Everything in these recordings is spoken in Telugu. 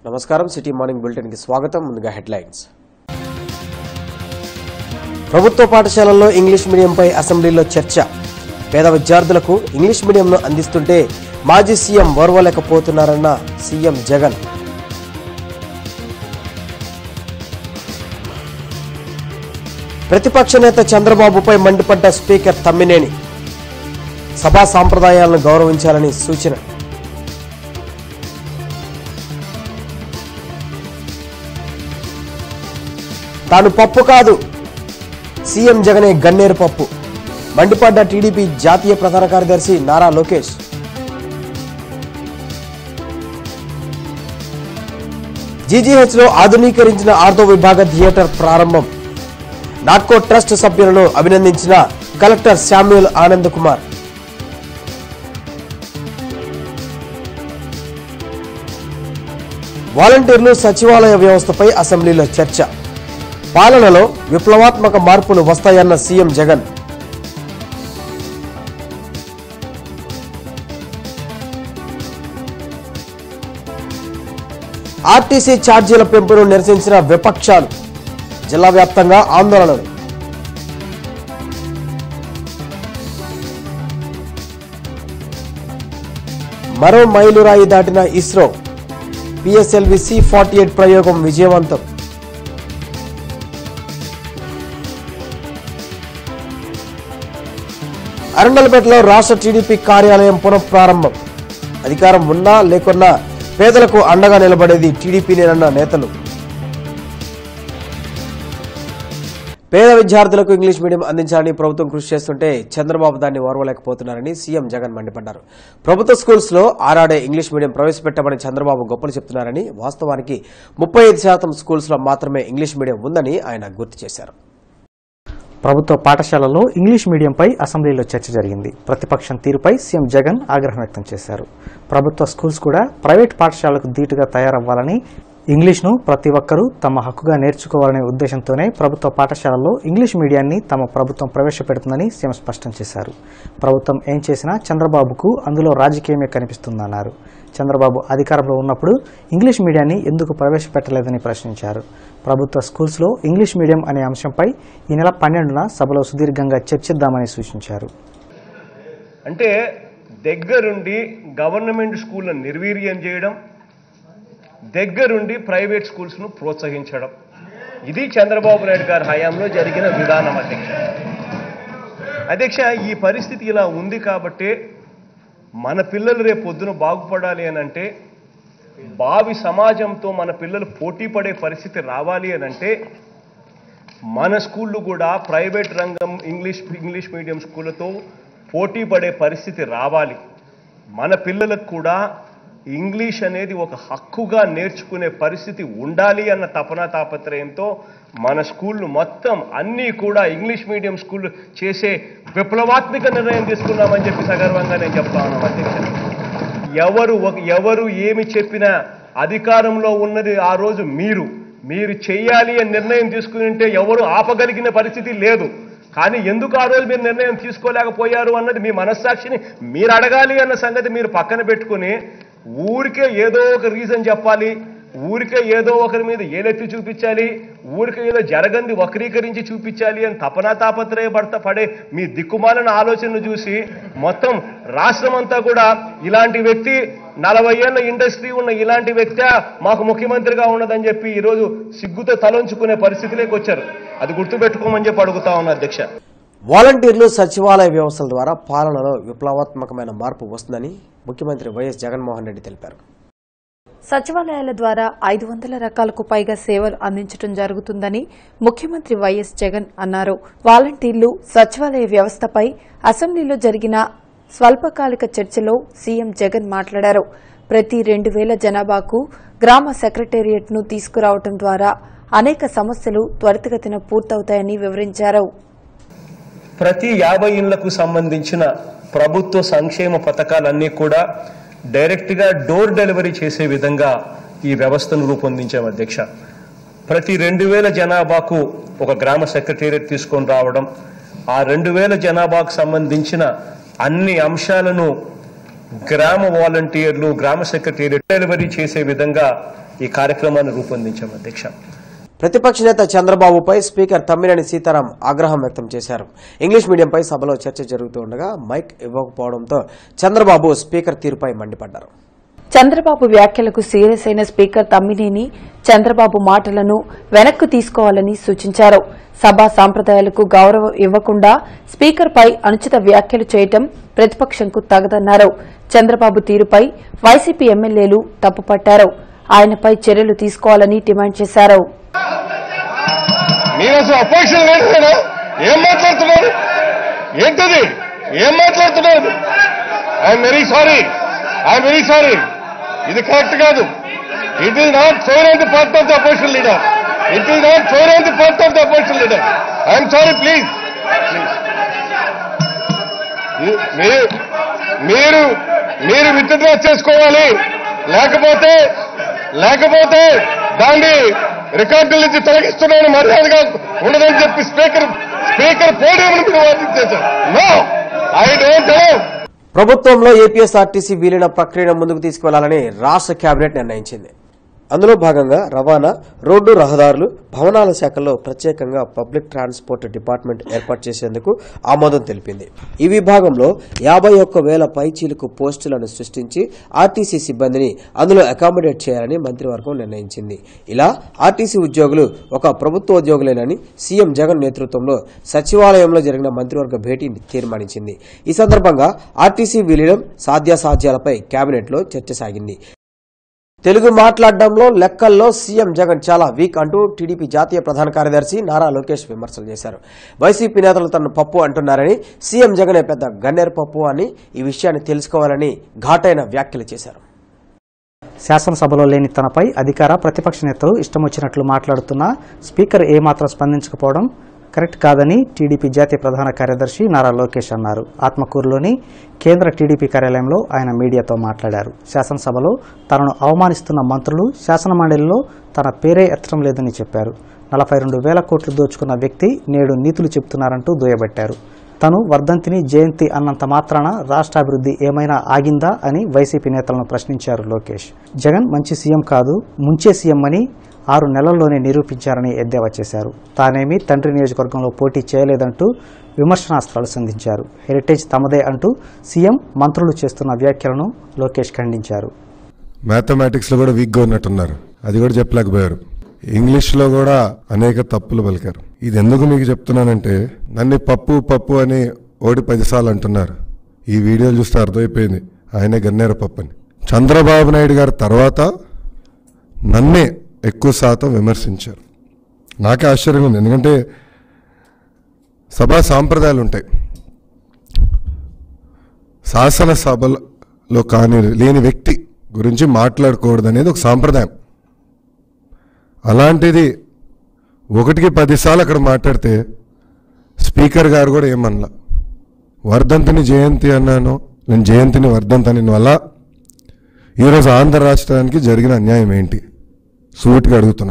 నమస్కారం సిటీ మార్నింగ్ బులెటిన్ కి స్వాగతం ముందుగా హెడ్లైన్స్ ప్రభుత్వ పాఠశాలల్లో ఇంగ్లీష్ మీడియంపై అసెంబ్లీలో చర్చ పేద విద్యార్థులకు ఇంగ్లీష్ మీడియంను అందిస్తుంటే మాజీ సీఎం ఓర్వలేకపోతున్నారన్న సీఎం జగన్ ప్రతిపక్ష నేత చంద్రబాబుపై మండిపడ్డ స్పీకర్ తమ్మినేని సభా సాంప్రదాయాలను గౌరవించాలని సూచన తాను పప్పు కాదు సీఎం జగనే గన్నేరు పప్పు మండిపడ్డ టీడీపీ జాతీయ ప్రధాన కార్యదర్శి నారా లోకేష్ జీజీహెచ్ లో ఆధునీకరించిన ఆర్థో విభాగ థియేటర్ ప్రారంభం నాట్కో ట్రస్ట్ సభ్యులను అభినందించిన కలెక్టర్ శామ్యూల్ ఆనంద్ కుమార్ వాలంటీర్లు సచివాలయ వ్యవస్థపై అసెంబ్లీలో చర్చ పాలనలో విప్లవాత్మక మార్పులు వస్తాయన్న సీఎం జగన్ ఆర్టీసీ ఛార్జీల పెంపును నిరసించిన విపక్షాలు జిల్లా వ్యాప్తంగా ఆందోళనలు మరో మైలురాయి దాటిన ISRO PSLV C forty eight ప్రయోగం విజయవంతం అరండలపేటలో రాష్ట్ర టీడీపీ కార్యాలయం పునఃప్రారంభం అధికారం ఉన్నా లేకున్నా పేదలకు అండగా నిలబడేది టీడీపీనేనన్న నేతలు పేద విద్యార్థులకు ఇంగ్లీష్ మీడియం అందించాలని ప్రభుత్వం కృషి చేస్తుంటే చంద్రబాబు దాన్ని ఓర్వలేకపోతున్నారని సీఎం జగన్ మండిపడ్డారు ప్రభుత్వ స్కూల్స్ లో ఆరాడే ఇంగ్లీష్ మీడియం ప్రవేశపెట్టామని చంద్రబాబు గొప్పలు చెప్తున్నారని వాస్తవానికి ముప్పై ఐదు శాతం స్కూల్స్ లో మాత్రమే ఇంగ్లీష్ మీడియం ఉందని ఆయన గుర్తు చేశారు ప్రభుత్వ పాఠశాలల్లో ఇంగ్లీష్ మీడియంపై అసెంబ్లీలో చర్చ జరిగింది ప్రతిపక్షం తీరుపై సీఎం జగన్ ఆగ్రహం వ్యక్తం చేశారు ప్రభుత్వ స్కూల్స్ కూడా ప్రైవేట్ పాఠశాలకు ధీటుగా తయారవ్వాలని ఇంగ్లీష్ను ప్రతి ఒక్కరూ తమ హక్కుగా నేర్చుకోవాలనే ఉద్దేశంతోనే ప్రభుత్వ పాఠశాలల్లో ఇంగ్లీష్ మీడియాన్ని తమ ప్రభుత్వం ప్రవేశపెడుతుందని సీఎం స్పష్టం చేశారు ప్రభుత్వం ఏం చేసినా చంద్రబాబుకు అందులో రాజకీయమే కనిపిస్తుందన్నారు చంద్రబాబు అధికారంలో ఉన్నప్పుడు ఇంగ్లీష్ మీడియాన్ని ఎందుకు ప్రవేశపెట్టలేదని ప్రశ్నించారు ప్రభుత్వ స్కూల్స్లో ఇంగ్లీష్ మీడియం అనే అంశంపై ఈ నెల పన్నెండున సభలో సుదీర్ఘంగా చర్చిద్దామని సూచించారు అంటే దగ్గరుండి గవర్నమెంట్ స్కూళ్ళను నిర్వీర్యం చేయడం దగ్గరుండి ప్రైవేట్ స్కూల్స్ను ప్రోత్సహించడం ఇది చంద్రబాబు నాయుడు గారి హయాంలో జరిగిన విధానం అధ్యక్ష అధ్యక్ష ఈ పరిస్థితి ఇలా ఉంది కాబట్టి మన పిల్లలు రేపు పొద్దున బాగుపడాలి అని అంటే భావి సమాజంతో మన పిల్లలు పోటీ పడే పరిస్థితి రావాలి అని అంటే మన స్కూళ్ళు కూడా ప్రైవేట్ రంగం ఇంగ్లీష్ ఇంగ్లీష్ మీడియం స్కూళ్ళతో పోటీ పడే పరిస్థితి రావాలి మన పిల్లలకు కూడా ఇంగ్లీష్ అనేది ఒక హక్కుగా నేర్చుకునే పరిస్థితి ఉండాలి అన్న తపన తాపత్రయంతో మన స్కూళ్ళు మొత్తం అన్నీ కూడా ఇంగ్లీష్ మీడియం స్కూళ్ళు చేసే విప్లవాత్మక నిర్ణయం తీసుకున్నామని చెప్పి సగర్వంగా నేను చెప్తా ఉన్నాను అధ్యక్ష ఎవరు ఒక ఎవరు ఏమి చెప్పినా అధికారంలో ఉన్నది ఆ రోజు మీరు మీరు చెయ్యాలి అని నిర్ణయం తీసుకుని ఉంటే ఎవరు ఆపగలిగిన పరిస్థితి లేదు కానీ ఎందుకు ఆ రోజు మీరు నిర్ణయం తీసుకోలేకపోయారు అన్నది మీ మనస్సాక్షిని మీరు అడగాలి అన్న సంగతి మీరు పక్కన పెట్టుకుని ఊరికే ఏదో ఒక రీజన్ చెప్పాలి ఊరికే ఏదో ఒకరి మీద ఏలెత్తి చూపించాలి ఊరికే ఏదో జరగంది వక్రీకరించి చూపించాలి అని తపనా తాపత్రయపడతా పడే మీ దిక్కుమాలిన ఆలోచనను చూసి మొత్తం రాష్ట్రం అంతా కూడా ఇలాంటి వ్యక్తి నలభై ఏళ్ళ ఇండస్ట్రీ ఉన్న ఇలాంటి వ్యక్తి మాకు ముఖ్యమంత్రిగా ఉన్నదని చెప్పి ఈరోజు సిగ్గుతో తలంచుకునే పరిస్థితిలోకి వచ్చారు అది గుర్తుపెట్టుకోమని చెప్పి అడుగుతా ఉన్నా అధ్యక్ష వాలంటీర్లు సచివాలయ వ్యవస్థల ద్వారా పాలనలో విప్లవాత్మకమైన మార్పు వస్తుందని ముఖ్యమంత్రి వైఎస్ జగన్మోహన్ రెడ్డి తెలిపారు సచివాలయాల ద్వారా ఐదు వందల రకాలకు పైగా సేవలు అందించడం జరుగుతుందని ముఖ్యమంత్రి వైఎస్ జగన్ అన్నారు వాలంటీర్లు సచివాలయ వ్యవస్థపై అసెంబ్లీలో జరిగిన స్వల్పకాలిక చర్చలో సీఎం జగన్ మాట్లాడారు ప్రతి రెండు వేల జనాభాకు గ్రామ సెక్రటేరియట్ ను తీసుకురావడం ద్వారా అనేక సమస్యలు త్వరితగతిన పూర్తవుతాయని వివరించారు ప్రతి యాభై ఇళ్లకు సంబంధించిన ప్రభుత్వ సంక్షేమ పథకాలన్నీ కూడా డైరెక్ట్గా డోర్ డెలివరీ చేసే విధంగా ఈ వ్యవస్థను రూపొందించాం అధ్యక్ష ప్రతి రెండు వేల జనాభాకు ఒక గ్రామ సెక్రటేరియట్ తీసుకొని రావడం ఆ రెండు వేల జనాభాకు సంబంధించిన అన్ని అంశాలను గ్రామ వాలంటీర్లు గ్రామ సెక్రటరీ డెలివరీ చేసే విధంగా ఈ కార్యక్రమాన్ని రూపొందించాం అధ్యక్ష ప్రతిపక్ష నేత చంద్రబాబుపై స్పీకర్ తమ్మినేని సీతారాం ఆగ్రహం వ్యక్తం చేశారు ఇంగ్లీష్ మీడియంపై సభలో చర్చ జరుగుతూ ఉండగా మైక్ ఇవ్వకపోవడంతో చంద్రబాబు స్పీకర్ తీరుపై మండిపడ్డారు చంద్రబాబు వ్యాఖ్యలకు సీరియస్ అయిన స్పీకర్ తమ్మినేని చంద్రబాబు మాటలను వెనక్కు తీసుకోవాలని సూచించారు సభా సాంప్రదాయాలకు గౌరవం ఇవ్వకుండా స్పీకర్పై అనుచిత వ్యాఖ్యలు చేయటం ప్రతిపక్షంకు తగదన్నారు చంద్రబాబు తీరుపై వైసీపీ ఎమ్మెల్యేలు తప్పుపట్టారు ఆయనపై చర్యలు తీసుకోవాలని డిమాండ్ చేశారు మీరు అసలు అపోజిషన్ లీడర్ ఏం మాట్లాడుతున్నారు ఏంటది ఏం మాట్లాడుతున్నారు I'm very sorry I'm very sorry ఇది కరెక్ట్ కాదు it is not fair on the part of the opposition leader it is not fair on the part of the opposition leader I'm sorry please మీరు మీరు మీరు విత్డ్రా చేసుకోవాలి లేకపోతే లేకపోతే దాన్ని రికార్డుల నుంచి తొలగిస్తున్నాను మర్యాదగా ఉండదని చెప్పి స్పీకర్ స్పీకర్ పోడియం మీరు వాదించారు నో ఐ డోంట్ నో ప్రభుత్వంలో ఏపీఎస్ఆర్టీసీ విలీన ప్రక్రియను ముందుకు తీసుకువెళ్లాలని రాష్ట్ర కేబినెట్ నిర్ణయించింది అందులో భాగంగా రవాణా రోడ్డు రహదారులు భవనాల శాఖల్లో ప్రత్యేకంగా పబ్లిక్ ట్రాన్స్పోర్ట్ డిపార్ట్మెంట్ ఏర్పాటు చేసేందుకు ఆమోదం తెలిపింది ఈ విభాగంలో యాభై ఒక్క వేల పైచీలకు పోస్టులను సృష్టించి ఆర్టీసీ సిబ్బందిని అందులో అకామిడేట్ చేయాలని మంత్రివర్గం నిర్ణయించింది ఇలా ఆర్టీసీ ఉద్యోగులు ఒక ప్రభుత్వ ఉద్యోగులేనని సీఎం జగన్ నేతృత్వంలో సచివాలయంలో జరిగిన మంత్రివర్గ భేటీ తీర్మానించింది ఈ సందర్భంగా ఆర్టీసీ విలీనం సాధ్యాసాధ్యాలపై కేబినెట్లో చర్చ సాగింది తెలుగు మాట్లాడడంలో లెక్కల్లో సీఎం జగన్ చాలా వీక్ అంటూ టీడీపీ జాతీయ ప్రధాన కార్యదర్శి నారా లోకేష్ విమర్శలు చేశారు వైసీపీ నేతలు తనను పప్పు అంటున్నారని సీఎం జగనే పెద్ద గన్నేరు పప్పు అని ఈ విషయాన్ని తెలుసుకోవాలని ఘాటైన వ్యాఖ్యలు చేశారు శాసనసభలో లేని తనపై అధికార ప్రతిపక్ష నేతలు ఇష్టం వచ్చినట్లు మాట్లాడుతున్నా స్పీకర్ ఏమాత్రం స్పందించకపోవడం కరెక్ట్ కాదని టీడీపీ జాతీయ ప్రధాన కార్యదర్శి నారా లోకేష్ అన్నారు ఆత్మకూరులోని కేంద్ర టీడీపీ కార్యాలయంలో ఆయన మీడియాతో మాట్లాడారు శాసనసభలో తనను అవమానిస్తున్న మంత్రులు శాసనమండలిలో తన పేరే ఎత్తడం లేదని చెప్పారు నలభై రెండు వేల కోట్లు దోచుకున్న వ్యక్తి నేడు నీతులు చెబుతున్నారంటూ దుయ్యబట్టారు తను వర్ధంతిని జయంతి అన్నంత మాత్రాన రాష్ట్రాభివృద్ధి ఏమైనా ఆగిందా అని వైసీపీ నేతలను ప్రశ్నించారు లోకేష్ జగన్ మంచి సీఎం కాదు ముంచే సీఎం అని ఆరు నెలల్లోనే నిరూపించారని ఎద్దేవా చేశారు తానేమీ తండ్రి నియోజకవర్గంలో పోటీ చేయలేదంటూ విమర్శనాస్త్రాలు సంధించారు హెరిటేజ్ తమదే అంటూ సీఎం మంత్రులు చేస్తున్న వ్యాఖ్యలను లోకేష్ ఖండించారు మ్యాథమెటిక్స్లో కూడా వీక్గా ఉన్నట్టున్నారు అది కూడా చెప్పలేకపోయారు ఇంగ్లీష్లో కూడా అనేక తప్పులు పలికారు ఇది ఎందుకు మీకు చెప్తున్నానంటే నన్ను పప్పు పప్పు అని ఓడి పదిసార్లు అంటున్నారు ఈ వీడియోలు చూస్తే అర్థమైపోయింది ఆయనే గన్నేర పప్పు అని చంద్రబాబు నాయుడు గారి తర్వాత నన్నే ఎక్కువ శాతం విమర్శించారు నాకే ఆశ్చర్యంగా ఉంది ఎందుకంటే సభా సాంప్రదాయాలు ఉంటాయి శాసనసభలో కాని లేని వ్యక్తి గురించి మాట్లాడకూడదు అనేది ఒక సాంప్రదాయం అలాంటిది ఒకటికి పదిసార్లు అక్కడ మాట్లాడితే స్పీకర్ గారు కూడా ఏమనలా వర్ధంతిని జయంతి అన్నాను నేను జయంతిని వర్ధంతి అని వల్ల ఈరోజు ఆంధ్ర రాష్ట్రానికి జరిగిన అన్యాయం ఏంటి సూటిగా అడుగుతున్నా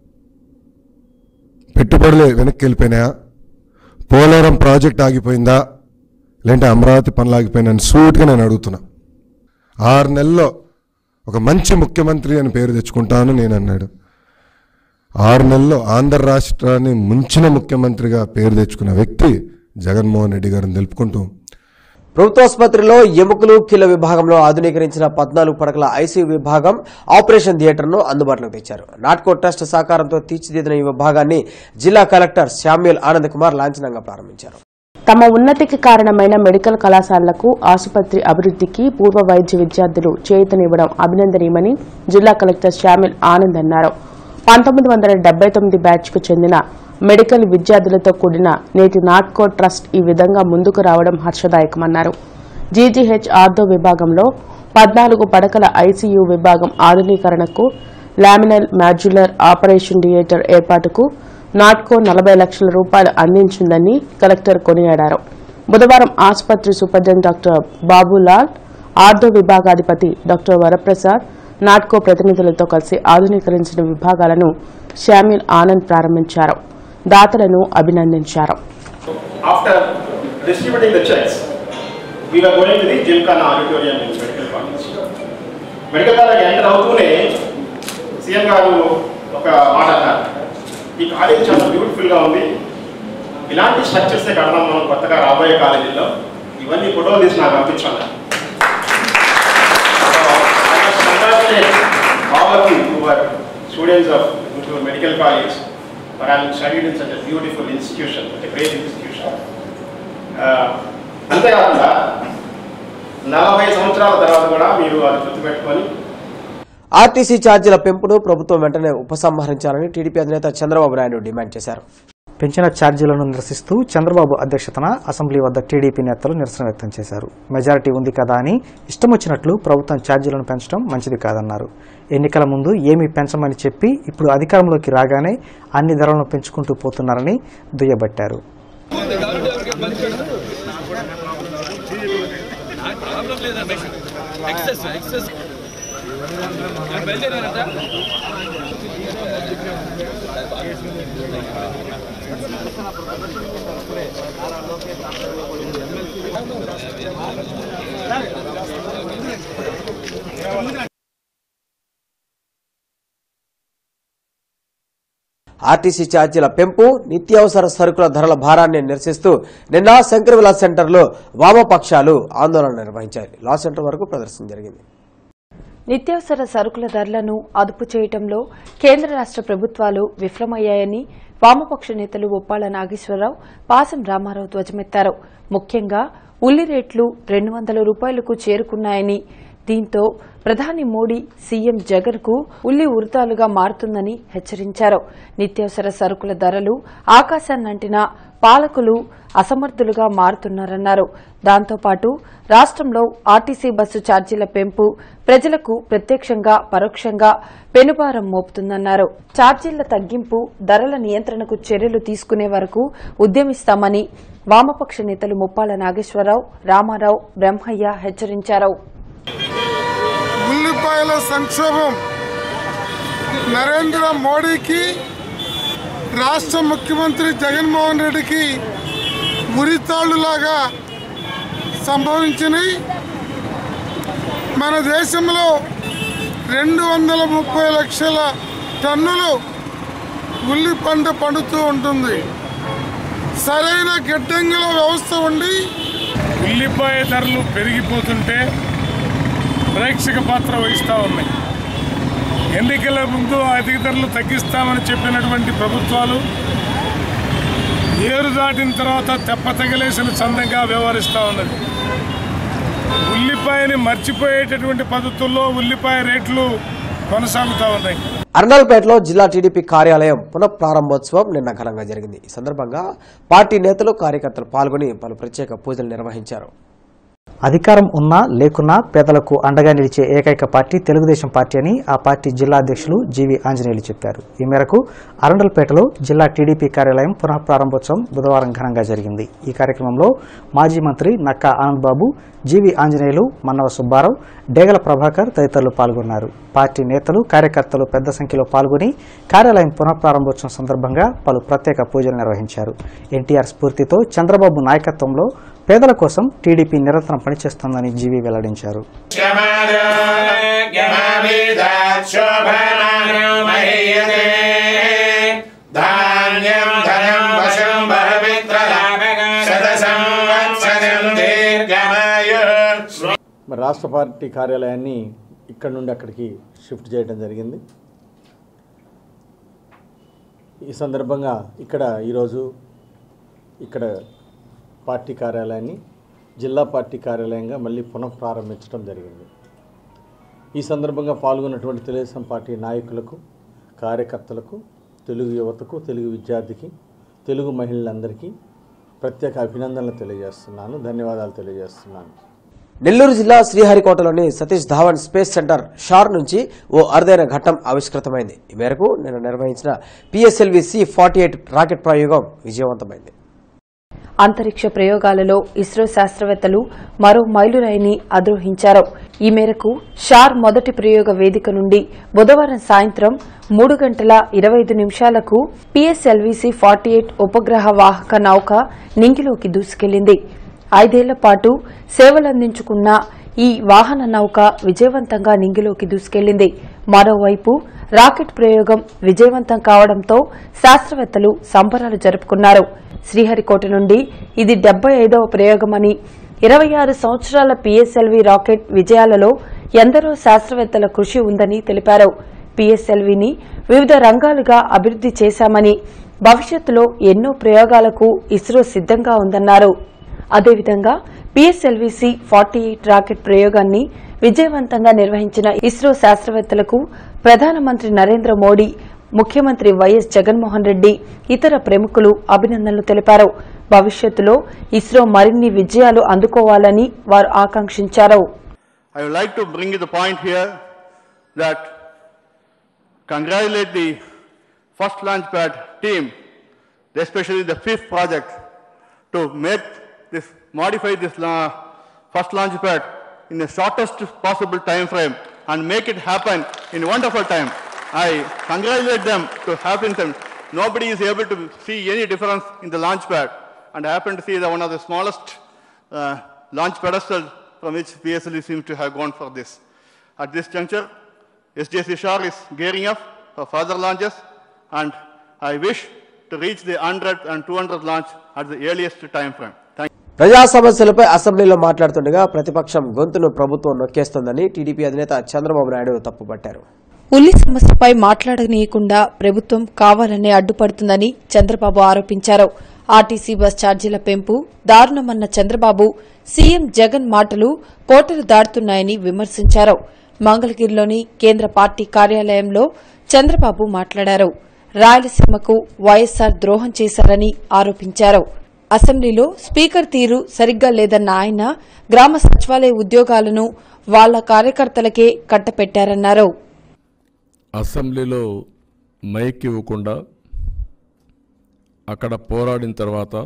పెట్టుబడులు వెనక్కి వెళ్ళిపోయినాయా పోలవరం ప్రాజెక్ట్ ఆగిపోయిందా లేదంటే అమరావతి పనులు ఆగిపోయినా సూటిగా నేను అడుగుతున్నా ఆరు నెలల్లో ఒక మంచి ముఖ్యమంత్రి అని పేరు తెచ్చుకుంటాను నేను అన్నాడు ఆరు నెలల్లో ఆంధ్ర రాష్ట్రాన్ని ముంచిన ముఖ్యమంత్రిగా పేరు తెచ్చుకున్న వ్యక్తి జగన్మోహన్ రెడ్డి గారిని తెలుపుకుంటూ ప్రభుత్వాసుపత్రిలో ఎముకలు కీళ్ళ విభాగంలో ఆధునీకరించిన పద్నాలుగు పడకల ఐసీయూ విభాగం ఆపరేషన్ థియేటర్ను అందుబాటులోకి తెచ్చారు నాట్కో ట్రస్ట్ సహకారంతో తీర్చిదిద్దిన ఈ విభాగాన్ని జిల్లా కలెక్టర్ శామ్యుల్ ఆనంద్ కుమార్ లాంఛనంగా ప్రారంభించారు తమ ఉన్నతికి కారణమైన మెడికల్ కళాశాలలకు ఆసుపత్రి అభివృద్ధికి పూర్వ వైద్య విద్యార్థులు చేయూతనివ్వడం అభినందనీయమని జిల్లా కలెక్టర్ శ్యామిల్ ఆనంద్ అన్నారు పంతొమ్మిది వందల డెబ్బై తొమ్మిది బ్యాచ్కు చెందిన మెడికల్ విద్యార్థులతో కూడిన నేటి నాట్కో ట్రస్ట్ ఈ విధంగా ముందుకు రావడం హర్షదాయకమన్నారు జీజీహెచ్ ఆర్థో విభాగంలో పద్నాలుగు పడకల ఐసీయూ విభాగం ఆధునీకరణకు లామినల్ మాడ్యులర్ ఆపరేషన్ థియేటర్ ఏర్పాటుకు నాట్కో నలభై లక్షల రూపాయలు అందించిందని కలెక్టర్ కొనియాడారు బుధవారం ఆసుపత్రి సూపరింటెండెంట్ డాక్టర్ బాబులాల్ ఆర్థో విభాగాధిపతి డాక్టర్ వరప్రసాద్ నాట్కో ప్రతినిధులతో కలిసి ఆధునీకరించిన విభాగాలను శామ్యుల్ ఆనంద్ ప్రారంభించారు దాతలను అభినందించారు after distributing the checks, we were going to the Gymkhana auditorium in Medical College. Medical college enter అవుతూనే సీఎం గారు ఒక మాట అన్నారు ఈ కాలేజ్ చాలా బ్యూటిఫుల్గా ఉంది ఇలాంటి స్ట్రక్చర్సే కడదాం మనం కొత్తగా రాబోయే కాలేజీల్లో ఇవన్నీ ఫోటోలు తీసి నాకు పంపించాలి all of you who are students of Guntur Medical College for having studied in such a beautiful institution, such a great institution. Uh, అంతేకాకుండా నలభై సంవత్సరాల తర్వాత కూడా మీరు అది గుర్తుపెట్టుకొని ఆర్టీసీ ఛార్జీల పెంపును ప్రభుత్వం వెంటనే ఉపసంహరించాలని టీడీపీ అధినేత చంద్రబాబు నాయుడు డిమాండ్ చేశారు పెంచిన ఛార్జీలను నిరసిస్తూ చంద్రబాబు అధ్యక్షతన అసెంబ్లీ వద్ద టీడీపీ నేతలు నిరసన వ్యక్తం చేశారు మెజారిటీ ఉంది కదా అని ఇష్టం వచ్చినట్లు ప్రభుత్వం ఛార్జీలను పెంచడం మంచిది కాదన్నారు ఎన్నికల ముందు ఏమీ పెంచమని చెప్పి ఇప్పుడు అధికారంలోకి రాగానే అన్ని ధరలను పెంచుకుంటూ పోతున్నారని దుయ్యబట్టారు ఆర్టీసీ ఛార్జీల పెంపు నిత్యావసర సరుకుల ధరల భారాన్ని నిరసిస్తూ నిన్న శంకర్ విలాస్ సెంటర్లో వామపక్షాలు ఆందోళన నిర్వహించాయి లా సెంటర్ వరకు ప్రదర్శన జరిగింది నిత్యావసర సరుకుల ధరలను అదుపు చేయటంలో కేంద్ర రాష్ట ప్రభుత్వాలు విఫలమయ్యాయని వామపక్ష నేతలు ఉప్పాల నాగేశ్వరరావు పాసం రామారావు ధ్వజమెత్తారు ముఖ్యంగా ఉల్లి రేట్లు రెండు వందల రూపాయలకు చేరుకున్నాయని దీంతో ప్రధాని మోడీ సీఎం జగన్ కు ఉల్లి ఉరితాలుగా మారుతుందని హెచ్చరించారు నిత్యావసర సరుకుల ధరలు ఆకాశాన్నంటిన పాలకులు అసమర్థులుగా మారుతున్నారన్నారు దాంతోపాటు రాష్ట్రంలో ఆర్టీసీ బస్సు ఛార్జీల పెంపు ప్రజలకు ప్రత్యక్షంగా పరోక్షంగా పెనుభారం మోపుతుందన్నారు ఛార్జీల తగ్గింపు ధరల నియంత్రణకు చర్యలు తీసుకునే వరకు ఉద్యమిస్తామని వామపక్ష నేతలు ముప్పాల నాగేశ్వరరావు రామారావు బ్రహ్మయ్య హెచ్చరించారు ఉల్లిపాయల సంక్షోభం నరేంద్ర మోడీకి రాష్ట్ర ముఖ్యమంత్రి జగన్మోహన్ రెడ్డికి ఉరితాళ్లులాగా సంభవించినాయి మన దేశంలో రెండు వందల ముప్పై లక్షల టన్నులు ఉల్లి పంట పండుతూ ఉంటుంది సరైన గిడ్డంగుల వ్యవస్థ ఉండి ఉల్లిపాయ ధరలు పెరిగిపోతుంటే ప్రేక్షక పాత్ర వహిస్తూ ఉన్నాయి ఎన్నికల ముందు అధిక ధరలు తగ్గిస్తామని చెప్పినటువంటి ప్రభుత్వాలు ఏరు దాటిన తర్వాత తెప్ప తగిలేసిన చందంగా వ్యవహరిస్తూ ఉన్నది ఉల్లిపాయని మర్చిపోయేటటువంటి పద్ధతుల్లో ఉల్లిపాయ రేట్లు కొనసాగుతూ ఉన్నాయి అర్నల్పేటలో జిల్లా టీడీపీ కార్యాలయం పునఃప్రారంభోత్సవం నిన్న ఘనంగా జరిగింది ఈ సందర్భంగా పార్టీ నేతలు కార్యకర్తలు పాల్గొని పలు ప్రత్యేక పూజలు నిర్వహించారు అధికారం ఉన్నా లేకున్నా పేదలకు అండగా నిలిచే ఏకైక పార్టీ తెలుగుదేశం పార్టీ అని ఆ పార్టీ జిల్లా అధ్యక్షులు జీవి ఆంజనేయులు చెప్పారు ఈ మేరకు అరండల్పేటలో జిల్లా టీడీపీ కార్యాలయం పునః ప్రారంభోత్సవం బుధవారం ఘనంగా జరిగింది ఈ కార్యక్రమంలో మాజీ మంత్రి నక్కా ఆనంద్ బాబు జీవి ఆంజనేయులు మన్నవ సుబ్బారావు డేగల ప్రభాకర్ తదితరులు పాల్గొన్నారు పార్టీ నేతలు కార్యకర్తలు పెద్ద సంఖ్యలో పాల్గొని కార్యాలయం పునః ప్రారంభోత్సవం సందర్భంగా పలు ప్రత్యేక పూజలు నిర్వహించారు ఎన్టీఆర్ స్ఫూర్తితో చంద్రబాబు నాయకత్వంలో పేదల కోసం టీడీపీ నిరంతరం పనిచేస్తోందని జీవి వెల్లడించారు ధాన్యం ధనం వశం శత సంవత్సరం దీర్ఘమాయు మరి రాష్ట్ర పార్టీ కార్యాలయాన్ని ఇక్కడ నుండి అక్కడికి షిఫ్ట్ చేయడం జరిగింది ఈ సందర్భంగా ఇక్కడ ఈరోజు ఇక్కడ పార్టీ కార్యాలయాన్ని జిల్లా పార్టీ కార్యాలయంగా మళ్ళీ పునః ప్రారంభించడం జరిగింది ఈ సందర్భంగా పాల్గొన్నటువంటి తెలుగుదేశం పార్టీ నాయకులకు కార్యకర్తలకు తెలుగు యువతకు తెలుగు విద్యార్థికి తెలుగు మహిళలందరికీ ప్రత్యేక అభినందనలు తెలియజేస్తున్నాను ధన్యవాదాలు తెలియజేస్తున్నాను నెల్లూరు జిల్లా శ్రీహరికోటలోని సతీష్ ధావన్ స్పేస్ సెంటర్ షార్ నుంచి ఓ అరుదైన ఘట్టం ఆవిష్కృతమైంది ఈ మేరకు నిన్న నిర్వహించిన PSLV C forty eight rocket ప్రయోగం విజయవంతమైంది అంతరిక్ష ప్రయోగాలలో ఇస్రో శాస్త్రవేత్తలు మరో మైలురాయిని అధిరోహించారు ఈ మేరకు షార్ మొదటి ప్రయోగ వేదిక నుండి బుధవారం సాయంత్రం మూడు గంటల ఇరవై ఐదు నిమిషాలకు పిఎస్ఎల్విసి ఫార్టీ ఎయిట్ ఉపగ్రహ వాహక నౌక నింగిలోకి దూసుకెళ్లింది ఐదేళ్ల పాటు సేవలందించుకున్న ఈ వాహన నౌక విజయవంతంగా నింగిలోకి దూసుకెళ్లింది మరోవైపు రాకెట్ ప్రయోగం విజయవంతం కావడంతో శాస్త్రవేత్తలు సంబరాలు జరుపుకున్నారు శ్రీహరికోట నుండి ఇది డెబ్బై ఐదవ ప్రయోగమని ఇరవై ఆరు సంవత్సరాల పీఎస్ఎల్వీ రాకెట్ విజయాలలో ఎందరో శాస్త్రవేత్తల కృషి ఉందని తెలిపారు పీఎస్ఎల్వీని వివిధ రంగాలుగా అభివృద్ది చేశామని భవిష్యత్తులో ఎన్నో ప్రయోగాలకు ఇస్రో సిద్దంగా ఉందన్నారు అదేవిధంగా పీఎస్ఎల్వీసీ ఫార్టీ ఎయిట్ రాకెట్ ప్రయోగాన్ని విజయవంతంగా నిర్వహించిన ఇస్రో శాస్త్రవేత్తలకు ప్రధానమంత్రి నరేంద్ర మోడీ ముఖ్యమంత్రి వైఎస్ జగన్మోహన్ రెడ్డి ఇతర ప్రముఖులు అభినందనలు తెలిపారు భవిష్యత్తులో ఇస్రో మరిన్ని విజయాలు అందుకోవాలని వారు ఆకాంక్షించారు I would like to bring you the point here that congratulate the first launch pad team, especially the fifth project, to make this, modify this la- first launch pad in the shortest possible time frame and make it happen in wonderful time. I congratulate them to happen them. Nobody is able to see any difference in the launch pad and I happen to see the one of the smallest uh, launch pedestals from which PSLE seems to have gone for this. At this juncture, SJC Shah is gearing up for further launches, and I wish to reach the 100 and 200 launch at the earliest time frame. Thank ప్రజా సమస్యలపై అసెంబ్లీలో మాట్లాడుతుండగా ప్రతిపక్షం గొంతును ప్రభుత్వం నొక్కేస్తోందని టీడీపీ అధినేత చంద్రబాబు నాయుడు తప్పుపట్టారు ఉల్లి సమస్యపై మాట్లాడనీయకుండా ప్రభుత్వం కావాలనే అడ్డుపడుతుందని చంద్రబాబు ఆరోపించారు ఆర్టీసీ బస్ ఛార్జీల పెంపు దారుణమన్న చంద్రబాబు సీఎం జగన్ మాటలు కోటలు దాటుతున్నాయని విమర్శించారు మంగళగిరిలోని కేంద్ర పార్టీ కార్యాలయంలో చంద్రబాబు మాట్లాడారు రాయలసీమకు వైఎస్సార్ ద్రోహం చేశారని ఆరోపించారు అసెంబ్లీలో స్పీకర్ తీరు సరిగ్గా లేదన్న ఆయన గ్రామ సచివాలయ ఉద్యోగాలను వాళ్ల కార్యకర్తలకే కట్టపెట్టారన్నారు అసెంబ్లీలో మైక్ ఇవ్వకుండా అక్కడ పోరాడిన తర్వాత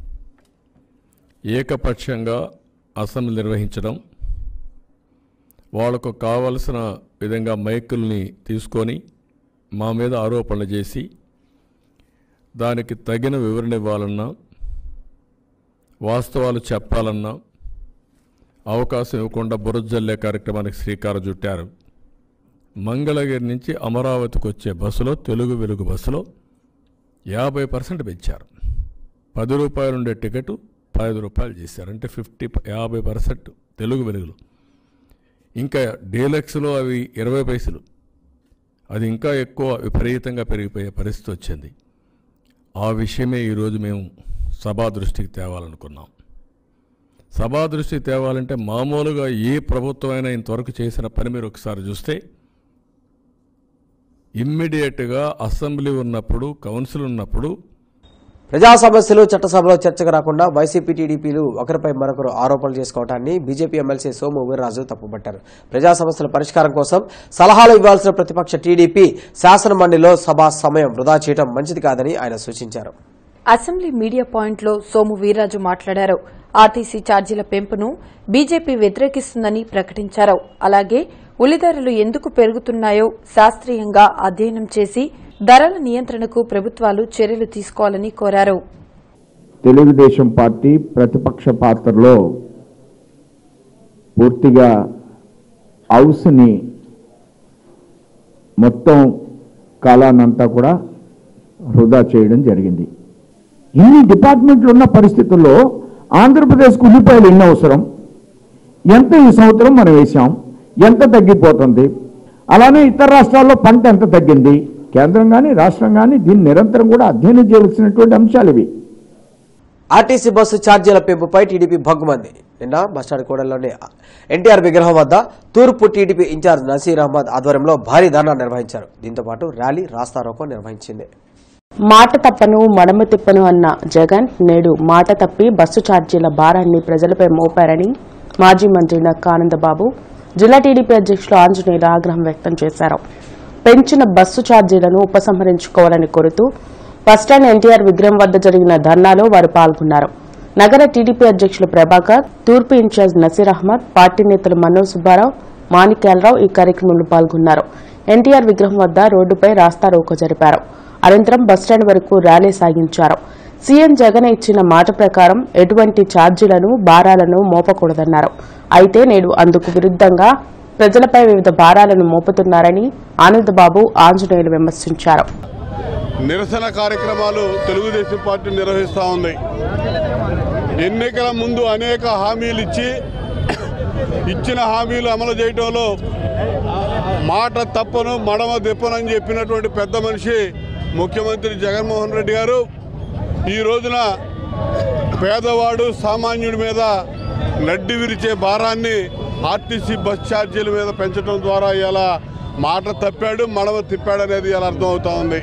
ఏకపక్షంగా అసెంబ్లీ నిర్వహించడం వాళ్లకు కావలసిన విధంగా మైకుల్ని తీసుకొని మా మీద ఆరోపణలు చేసి దానికి తగిన వివరణ ఇవ్వాలన్నా వాస్తవాలు చెప్పాలన్నా అవకాశం ఇవ్వకుండా బురజల్లే కార్యక్రమానికి శ్రీకారం చుట్టారు మంగళగిరి నుంచి అమరావతికి వచ్చే బస్సులో తెలుగు వెలుగు బస్సులో యాభై పర్సెంట్ పెంచారు పది రూపాయలు ఉండే టికెట్ పది రూపాయలు చేశారు అంటే ఫిఫ్టీ యాభై పర్సెంట్ తెలుగు వెలుగులో ఇంకా డీలక్స్లో అవి ఇరవై పైసలు అది ఇంకా ఎక్కువ విపరీతంగా పెరిగిపోయే పరిస్థితి వచ్చింది ఆ విషయమే ఈరోజు మేము సభా దృష్టికి తేవాలనుకున్నాం సభా దృష్టికి తేవాలంటే మామూలుగా ఏ ప్రభుత్వం అయినా ఇంతవరకు చేసిన పని మీరు ఒకసారి చూస్తే ఇమ్మీడియట్గా అసెంబ్లీ ఉన్నప్పుడు కౌన్సిల్ ఉన్నప్పుడు ప్రజా సమస్యలు చట్టసభలో చర్చకు రాకుండా వైసీపీ టీడీపీలు ఒకరిపై మరొకరు ఆరోపణలు చేసుకోవడాన్ని బీజేపీ ఎమ్మెల్సీ సోము వీర్రాజు తప్పుపట్టారు ప్రజా సమస్యల పరిష్కారం కోసం సలహాలు ఇవ్వాల్సిన ప్రతిపక్ష టీడీపీ శాసనమండలిలో సభా సమయం వృధా చేయడం మంచిది కాదని ఆయన సూచించారు అసెంబ్లీ మీడియా పాయింట్లో సోము వీర్రాజు మాట్లాడారు ఆర్టీసీ ఛార్జీల పెంపును బీజేపీ వ్యతిరేకిస్తుందని ప్రకటించారు అలాగే ఉల్లిధరలు ఎందుకు పెరుగుతున్నాయో శాస్త్రీయంగా అధ్యయనం చేసి ధరల నియంత్రణకు ప్రభుత్వాలు చర్యలు తీసుకోవాలని కోరారు తెలుగుదేశం పార్టీ ప్రతిపక్ష పాత్రలో పూర్తిగా హౌస్ని మొత్తం కాలానంతా కూడా వృధా చేయడం జరిగింది ఇన్ని డిపార్ట్మెంట్లు ఉన్న పరిస్థితుల్లో ఆంధ్రప్రదేశ్కు ఉల్లిపాయలు ఎన్ని అవసరం ఎంత ఈ సంవత్సరం మనం వేసాం ఎంత తగ్గిపోతుంది అలానే ఇతర రాష్ట్రాల్లో పంట ఎంత తగ్గింది కేంద్రం కానీ రాష్ట్రం కానీ దీన్ని నిరంతరం కూడా అధ్యయనం చేయవలసినటువంటి అంశాలు ఇవి ఆర్టీసీ బస్సు ఛార్జీల పెంపుపై టీడీపీ భగ్గుమంది నిన్న బస్టాండ్ కూడలిలోని ఎన్టీఆర్ విగ్రహం వద్ద తూర్పు టీడీపీ ఇన్ఛార్జ్ నసీర్ అహ్మద్ ఆధ్వర్యంలో భారీ ధర్నా నిర్వహించారు దీంతో పాటు ర్యాలీ రాస్తారోకో నిర్వహించింది మాట తప్పను మడమ తిప్పను అన్న జగన్ నేడు మాట తప్పి బస్సు ఛార్జీల భారాన్ని ప్రజలపై మోపారని మాజీ మంత్రి నక్క ఆనందబాబు జిల్లా టీడీపీ అధ్యక్షులు ఆంజనేయులు ఆగ్రహం వ్యక్తం చేశారు పెంచిన బస్సు ఛార్జీలను ఉపసంహరించుకోవాలని కోరుతూ బస్టాండ్ ఎన్టీఆర్ విగ్రహం వద్ద జరిగిన ధర్నాలో వారు పాల్గొన్నారు నగర టీడీపీ అధ్యక్షులు ప్రభాకర్ తూర్పు ఇన్ఛార్జ్ నసీర్ అహ్మద్ పార్టీ నేతలు మనోజ్ సుబ్బారావు మాణిక్యాలరావు ఈ కార్యక్రమంలో పాల్గొన్నారు ఎన్టీఆర్ విగ్రహం వద్ద రోడ్డుపై రాస్తా రోకో జరిపారు అనంతరం బస్టాండ్ వరకు ర్యాలీ సాగించారు సీఎం జగన్ ఇచ్చిన మాట ప్రకారం ఎటువంటి ఛార్జీలను భారాలను మోపకూడదన్నారు అయితే నేడు అందుకు విరుద్ధంగా ప్రజలపై వివిధ భారాలను మోపుతున్నారని ఆనందబాబు ఆంజనేయులు విమర్శించారు నిరసన కార్యక్రమాలు తెలుగుదేశం పార్టీ నిర్వహిస్తూ ఉంది ఎన్నికల ముందు అనేక హామీలు ఇచ్చి ఇచ్చిన హామీలు అమలు చేయడంలో మాట తప్పను మడమ తిప్పనని చెప్పినటువంటి పెద్ద మనిషి ముఖ్యమంత్రి జగన్మోహన్ రెడ్డి గారు ఈ రోజున పేదవాడు సామాన్యుడి మీద నడ్డి విరిచే భారాన్ని ఆర్టీసీ బస్ ఛార్జీల మీద పెంచడం ద్వారా ఇలా మాట తప్పాడు మడమ తిప్పాడు అనేది ఇలా అర్థమవుతా ఉంది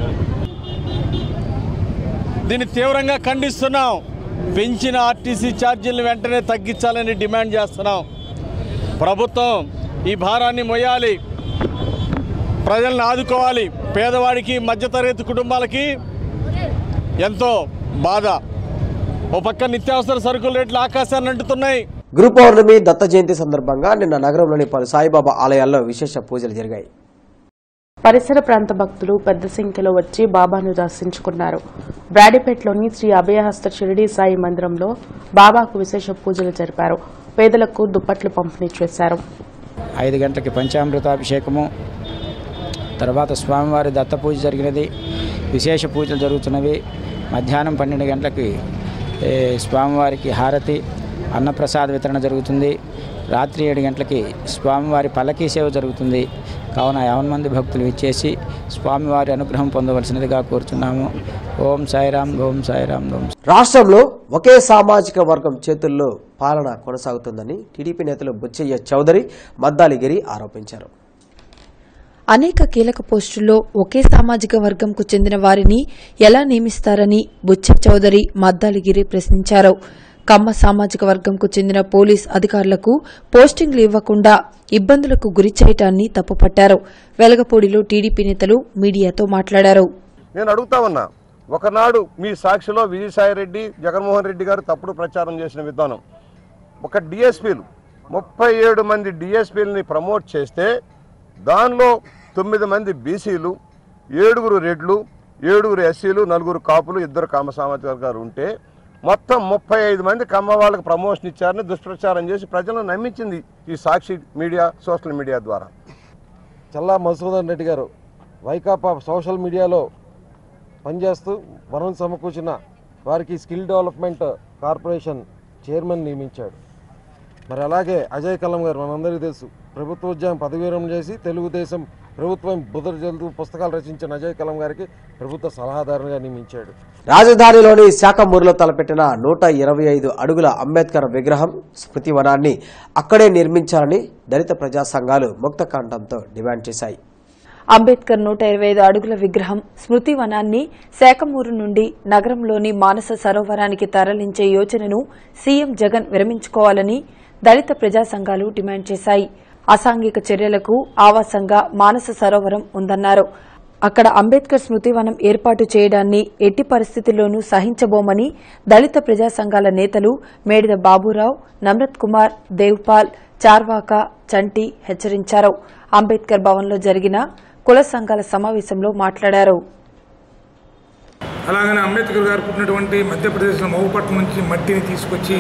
దీన్ని తీవ్రంగా ఖండిస్తున్నాం పెంచిన ఆర్టీసీ ఛార్జీలను వెంటనే తగ్గించాలని డిమాండ్ చేస్తున్నాం ప్రభుత్వం ఈ భారాన్ని మొయ్యాలి ప్రజలను ఆదుకోవాలి పేదవాడికి మధ్యతరగతి కుటుంబాలకి ఎంతో బాధ ఓ పక్క నిత్యావసర సరుకుల రేట్లు ఆకాశాన్ని అంటుతున్నాయి గురు పౌర్ణమి దత్త జయంతి సందర్భంగా నిన్న నగరంలోని పలు సాయిబాబా ఆలయాల్లో విశేష పూజలు జరిగాయి పరిసర ప్రాంత భక్తులు పెద్ద సంఖ్యలో వచ్చి బాబాను దర్శించుకున్నారు బ్రాడీపేటలోని శ్రీ అభయహస్త షిరిడి సాయి మందిరంలో బాబాకు విశేష పూజలు జరిపారు పేదలకు దుప్పట్లు పంపిణీ చేశారు ఐదు గంటలకి పంచామృతాభిషేకము తర్వాత స్వామివారి దత్త పూజ జరిగినది విశేష పూజలు జరుగుతున్నవి మధ్యాహ్నం పన్నెండు గంటలకి ఏ, స్వామివారికి హారతి అన్నప్రసాద వితరణ జరుగుతుంది రాత్రి ఏడు గంటలకి స్వామివారి పల్లకీ సేవ జరుగుతుంది కావున యావన్ మంది భక్తులు ఇచ్చేసి స్వామివారి అనుగ్రహం పొందవలసినదిగా కోరుచున్నాము ఓం సాయిరాం ఓం సాయిరాం ఓం రాష్ట్రంలో ఒకే సామాజిక వర్గం చేతుల్లో పాలన కొనసాగుతుందని టీడీపీ నేతలు బుచ్చయ్య చౌదరి మద్దాలిగిరి ఆరోపించారు అనేక కీలక పోస్టుల్లో ఒకే సామాజిక వర్గంకు చెందిన వారిని ఎలా నియమిస్తారని బుచ్చ చౌదరి మద్దాలిగిరి ప్రశ్నించారు కమ్మ సామాజిక వర్గంకు చెందిన పోలీస్ అధికారులకు పోస్టింగ్లు ఇవ్వకుండా ఇబ్బందులకు గురి చేయటాన్ని తప్పుపట్టారు వెలగపూడిలో టీడీపీ నేతలు మీడియాతో మాట్లాడారు నేను అడుగుతా ఉన్నా ఒకనాడు మీ సాక్షిలో విజయసాయిరెడ్డి జగన్మోహన్ రెడ్డి గారు తప్పుడు ప్రచారం చేసిన విధానం ఒక డిఎస్పీలు ముప్పై ఏడు మంది డిఎస్పీలని ప్రమోట్ చేస్తే దానిలో తొమ్మిది మంది బీసీలు ఏడుగురు రెడ్లు ఏడుగురు ఎస్సీలు నలుగురు కాపులు ఇద్దరు కామ సామాజిక వర్గాలు ఉంటే మొత్తం ముప్పై ఐదు మంది కమ్మ వాళ్ళకి ప్రమోషన్ ఇచ్చారని దుష్ప్రచారం చేసి ప్రజలను నమ్మించింది ఈ సాక్షి మీడియా సోషల్ మీడియా ద్వారా చల్లా మధుసూదన్ రెడ్డి గారు వైకాపా సోషల్ మీడియాలో పనిచేస్తూ వనం సమకూర్చిన వారికి స్కిల్ డెవలప్మెంట్ కార్పొరేషన్ చైర్మన్ నియమించాడు మరి అలాగే అజయ్ కలం గారు మనందరికీ తెలుసు ప్రభుత్వ ఉద్యోగం పదవీరం చేసి తెలుగుదేశం ప్రభుత్వం బుధుడు జల్దు పుస్తకాలు రచించిన అజయ్ కలం గారికి ప్రభుత్వ సలహాదారుగా నియమించాడు రాజధానిలోని శాఖమూరులో తలపెట్టిన నూట ఇరవై ఐదు అడుగుల అంబేద్కర్ విగ్రహం స్మృతి వనాన్ని అక్కడే నిర్మించాలని దళిత ప్రజా సంఘాలు ముక్తకాండంతో డిమాండ్ చేశాయి అంబేద్కర్ నూట ఇరవై ఐదు అడుగుల విగ్రహం స్మృతి వనాన్ని శాఖమూరు నుండి నగరంలోని మానస సరోవరానికి తరలించే యోచనను సీఎం జగన్ విరమించుకోవాలని దళిత ప్రజా సంఘాలు డిమాండ్ చేశాయి అసాంఘిక చర్యలకు ఆవాసంగా మానస సరోవరం ఉందన్నారు అక్కడ అంబేద్కర్ స్మృతివనం ఏర్పాటు చేయడాన్ని ఎట్టి పరిస్థితుల్లోనూ సహించబోమని దళిత ప్రజా సంఘాల నేతలు మేడిద బాబురావు నమ్రత్ కుమార్ దేవ్పాల్ చార్వాక చంటి హెచ్చరించారు అంబేద్కర్ భవన్లో జరిగిన కుల సంఘాల సమావేశంలో మాట్లాడారు అలాగనే అంబేద్కర్ గారు పుట్టినటువంటి మధ్యప్రదేశ్లో మహుపట్నం నుంచి మట్టిని తీసుకొచ్చి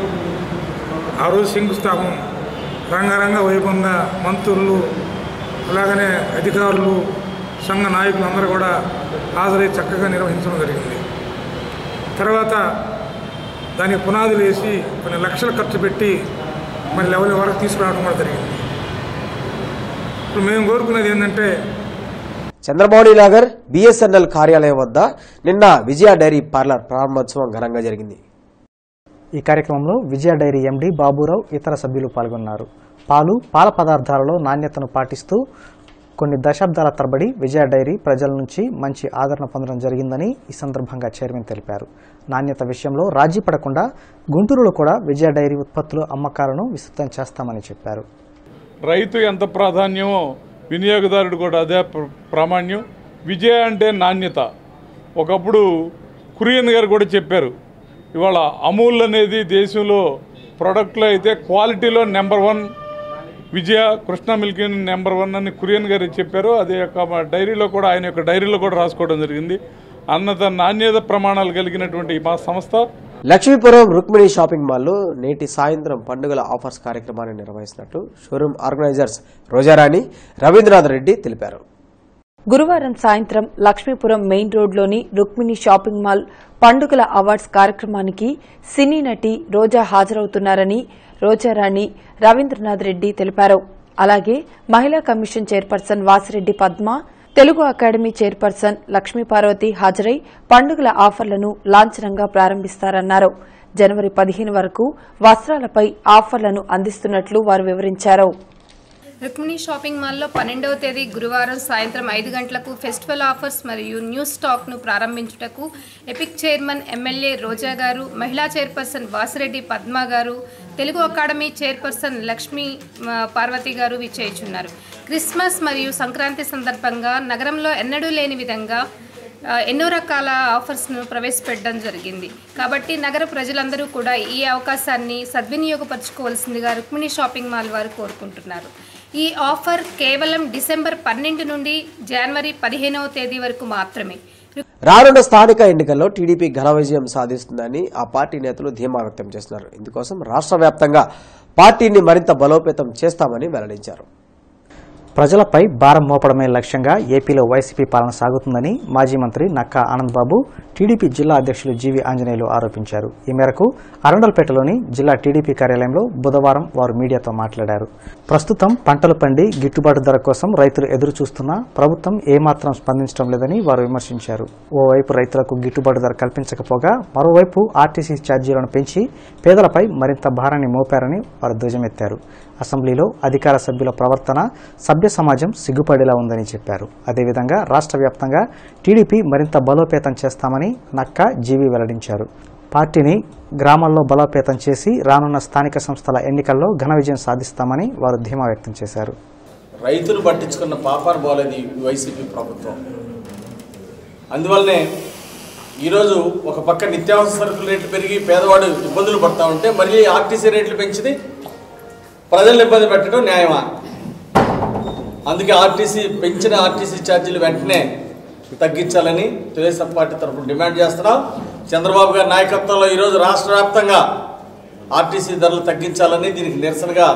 ఆ రోజు శంకుస్థాపన రంగరంగ వైభవంగా మంత్రులు అలాగనే అధికారులు సంఘ నాయకులు అందరూ కూడా హాజరై చక్కగా నిర్వహించడం జరిగింది తర్వాత దానికి పునాదులు వేసి కొన్ని లక్షలు ఖర్చు పెట్టి మరి లెవెల్ వరకు తీసుకురావడం కూడా జరిగింది ఇప్పుడు మేము కోరుకునేది ఏంటంటే చంద్రబాబు నగర్ బిఎస్ఎన్ఎల్ కార్యాలయం వద్ద నిన్న విజయ డైరీ పార్లర్ ప్రారంభోత్సవం ఘనంగా జరిగింది ఈ కార్యక్రమంలో విజయ డైరీ ఎండీ బాబురావు ఇతర సభ్యులు పాల్గొన్నారు పాలు పాల పదార్థాలలో నాణ్యతను పాటిస్తూ కొన్ని దశాబ్దాల తరబడి విజయ డైరీ ప్రజల నుంచి మంచి ఆదరణ పొందడం జరిగిందని ఈ సందర్భంగా చైర్మన్ తెలిపారు నాణ్యత విషయంలో రాజీ పడకుండా గుంటూరులో కూడా విజయ డైరీ ఉత్పత్తుల అమ్మకాలను విస్తృతం చేస్తామని చెప్పారు రైతు ఎంత ప్రాధాన్యమో వినియోగదారుడు కూడా అదే ప్ర- ప్రామాణ్యం విజయ అంటే నాణ్యత ఒకప్పుడు కురియన్ గారు కూడా చెప్పారు ఇవాళ అమూల్ అనేది దేశంలో ప్రోడక్ట్లో అయితే క్వాలిటీలో number one Vijaya Krishna milk number one అని కురియన్ గారు చెప్పారు అదే యొక్క మా డైరీలో కూడా ఆయన యొక్క డైరీలో కూడా రాసుకోవడం జరిగింది అన్నత నాణ్యత ప్రమాణాలు కలిగినటువంటి మా సంస్థ లక్ష్మీపురం రుక్మిణి షాపింగ్ మాల్లో నేటి సాయంత్రం పండుగల ఆఫర్స్ కార్యక్రమాన్ని నిర్వహిస్తున్నట్లు షోరూమ్ ఆర్గనైజర్స్ రోజారాణి రవీంద్రనాథ్ రెడ్డి తెలిపారు గురువారం సాయంత్రం లక్ష్మీపురం మెయిన్ రోడ్లోని రుక్మిణి షాపింగ్ మాల్ పండుగల అవార్డ్స్ కార్యక్రమానికి సినీ నటి రోజా హాజరవుతున్నారని రోజారాణి రవీంద్రనాథ్ రెడ్డి తెలిపారు అలాగే మహిళా commission chairperson Vasireddy Padma Telugu academy chairperson Lakshmi Parvathi హాజరై పండుగల ఆఫర్లను లాంఛనంగా ప్రారంభిస్తారన్నారు జనవరి పదిహేను వరకు వస్త్రాలపై ఆఫర్లను అందిస్తున్నట్లు వారు వివరించారు రుక్మిణి షాపింగ్ మాల్లో పన్నెండవ తేదీ గురువారం సాయంత్రం ఐదు గంటలకు ఫెస్టివల్ ఆఫర్స్ మరియు న్యూ స్టాక్ను ప్రారంభించుటకు epic chairman MLA Roja garu మహిళా చైర్పర్సన్ వాసిరెడ్డి పద్మ గారు తెలుగు అకాడమీ చైర్పర్సన్ లక్ష్మీ ఆ, పార్వతి గారు విచ్చేయుచున్నారు క్రిస్మస్ మరియు సంక్రాంతి సందర్భంగా నగరంలో ఎన్నడూ లేని విధంగా ఆ, ఎన్నో రకాల ఆఫర్స్ను ప్రవేశపెట్టడం జరిగింది కాబట్టి నగర ప్రజలందరూ కూడా ఈ అవకాశాన్ని సద్వినియోగపరచుకోవాల్సిందిగా రుక్మిణి షాపింగ్ మాల్ వారు కోరుకుంటున్నారు ఈ ఆఫర్ కేవలం డిసెంబర్ పన్నెండు నుండి జనవరి పదిహేనవ తేదీ వరకు మాత్రమే రానున్న స్థానిక ఎన్నికల్లో టీడీపీ ఘన విజయం సాధిస్తుందని ఆ పార్టీ నేతలు ధీమా వ్యక్తం చేస్తున్నారు ఇందుకోసం రాష్ట్ర వ్యాప్తంగా పార్టీని మరింత బలోపేతం చేస్తామని వెల్లడించారు ప్రజలపై భారం మోపడమే లక్ష్యంగా ఏపీలో వైసీపీ పాలన సాగుతుందని మాజీ మంత్రి నక్కా ఆనంద్ బాబు టీడీపీ జిల్లా అధ్యక్షులు జీవి ఆంజనేయులు ఆరోపించారు ఈ మేరకు అరండల్పేటలోని జిల్లా టీడీపీ కార్యాలయంలో బుధవారం వారు మీడియాతో మాట్లాడారు ప్రస్తుతం పంటలు పండి గిట్టుబాటు ధర కోసం రైతులు ఎదురు చూస్తున్నా ప్రభుత్వం ఏమాత్రం స్పందించడం లేదని వారు విమర్శించారు ఓవైపు రైతులకు గిట్టుబాటు ధర కల్పించకపోగా మరోవైపు ఆర్టీసీ ఛార్జీలను పెంచి పేదలపై మరింత భారాన్ని మోపారని వారు ధ్వజమెత్తారు అసెంబ్లీలో అధికార సభ్యుల ప్రవర్తన సభ్య సమాజం సిగ్గుపడేలా ఉందని చెప్పారు అదేవిధంగా రాష్ట్ర వ్యాప్తంగా టీడీపీ మరింత బలోపేతం చేస్తామని నక్కా జీవి వెల్లడించారు పార్టీని గ్రామాల్లో బలోపేతం చేసి రానున్న స్థానిక సంస్థల ఎన్నికల్లో ఘన విజయం సాధిస్తామని వారు ధీమా వ్యక్తం చేశారు రైతులు పట్టించుకున్న పాపాను పోలేదు ఈ వైసీపీ ప్రభుత్వం అందువల్లనే ఈరోజు ఒక పక్క నిత్యావసర సరుకుల రేట్లు పెరిగి పేదవాడు ఇబ్బందులు పడతా ఉంటే మళ్ళీ ఆర్టీసీ రేట్లు పెంచితే ప్రజలను ఇబ్బంది పెట్టడం న్యాయమా అందుకే ఆర్టీసీ పెంచిన ఆర్టీసీ ఛార్జీలు వెంటనే తగ్గించాలని తెలుగుదేశం పార్టీ తరఫున డిమాండ్ చేస్తున్నాం చంద్రబాబు గారి నాయకత్వంలో ఈరోజు రాష్ట్ర వ్యాప్తంగా ఆర్టీసీ ధరలు తగ్గించాలని దీనికి నిరసనగా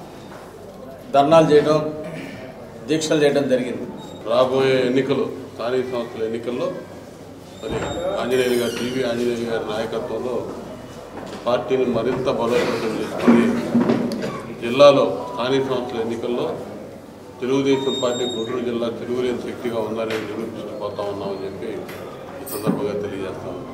ధర్నాలు చేయడం దీక్షలు చేయడం జరిగింది రాబోయే ఎన్నికలు స్థానిక సంస్థల ఎన్నికల్లో మరి ఆంజనేయులు గారు టీవీ ఆంజనేయులు గారి నాయకత్వంలో పార్టీని మరింత బలోపేతం చేసుకుని జిల్లాలో స్థానిక సంస్థల ఎన్నికల్లో తెలుగుదేశం పార్టీ గుంటూరు జిల్లా తిరుగులేని శక్తిగా ఉందని నిరూపిస్తూ పోతా ఉన్నామని చెప్పి ఈ సందర్భంగా తెలియజేస్తా ఉన్నాం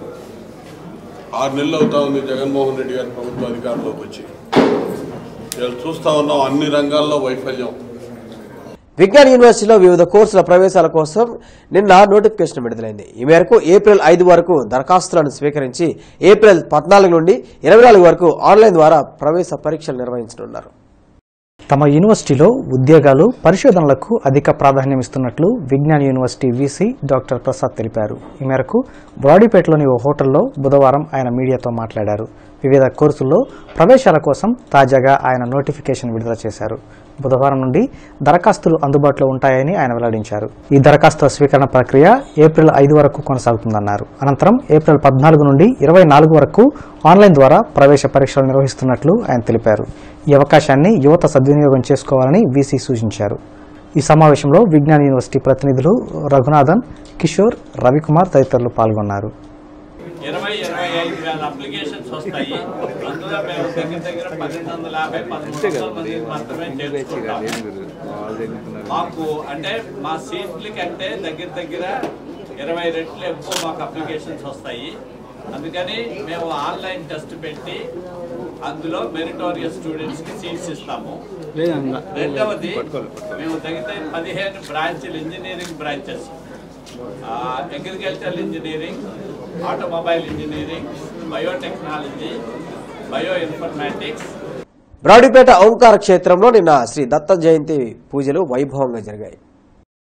ఆరు నెలలు అవుతా ఉంది జగన్మోహన్ రెడ్డి గారి ప్రభుత్వ అధికారంలోకి వచ్చి వీళ్ళు చూస్తా ఉన్నాం అన్ని రంగాల్లో వైఫల్యం విజ్ఞాన్ యూనివర్సిటీలో వివిధ కోర్సుల ప్రవేశాల కోసం నిన్న నోటిఫికేషన్ విడుదలైంది ఈ మేరకు ఏప్రిల్ ఐదు వరకు దరఖాస్తులను స్వీకరించి ఏప్రిల్ పద్నాలుగు నుండి ఇరవై నాలుగు వరకు ఆన్లైన్ ద్వారా ప్రవేశ పరీక్షలు నిర్వహించనున్నారు తమ యూనివర్సిటీలో ఉద్యోగాలు పరిశోధనలకు అధిక ప్రాధాన్యం ఇస్తున్నట్లు Vignan university VC doctor Prasad తెలిపారు ఈ మేరకు బ్రాడీపేటలోని ఓ హోటల్లో బుధవారం ఆయన మీడియాతో మాట్లాడారు వివిధ కోర్సుల్లో ప్రవేశాల కోసం తాజాగా ఆయన నోటిఫికేషన్ విడుదల చేశారు బుధవారం నుండి దరఖాస్తులు అందుబాటులో ఉంటాయని ఆయన వెల్లడించారు ఈ దరఖాస్తుల స్వీకరణ ప్రక్రియ ఏప్రిల్ ఐదు వరకు కొనసాగుతుందన్నారు అనంతరం ఏప్రిల్ పద్నాలుగు నుండి ఇరవై నాలుగు వరకు ఆన్లైన్ ద్వారా ప్రవేశ పరీక్షలు నిర్వహిస్తున్నట్లు ఆయన తెలిపారు ఈ అవకాశాన్ని యువత సద్వినియోగం చేసుకోవాలని వీసీ సూచించారు ఈ సమావేశంలో విజ్ఞాన్ యూనివర్సిటీ ప్రతినిధులు రఘునాథన్ కిషోర్ రవికుమార్ తదితరులు పాల్గొన్నారు ఇరవై ఇరవై ఐదు వేల అప్లికేషన్స్ వస్తాయి అందులో మేము దగ్గర దగ్గర పన్నెండు వందల యాభై పదమూడు వందల మంది మాత్రమే చేర్చుకుంటాము మాకు అంటే మా సీట్ల కంటే దగ్గర దగ్గర ఇరవై రెట్లు ఎక్కువ మాకు అప్లికేషన్స్ వస్తాయి అందుకని మేము ఆన్లైన్ టెస్ట్ పెట్టి అందులో మెరిటోరియస్ స్టూడెంట్స్ కి సీట్స్ ఇస్తాము రెండవది మేము తగ్గితే పదిహేను బ్రాంచ్లు engineering branches agricultural engineering automobile engineering biotechnology bio informatics Brodipet ఓంకార క్షేత్రంలో నిన్న శ్రీ దత్త జయంతి పూజలు వైభవంగా జరిగాయి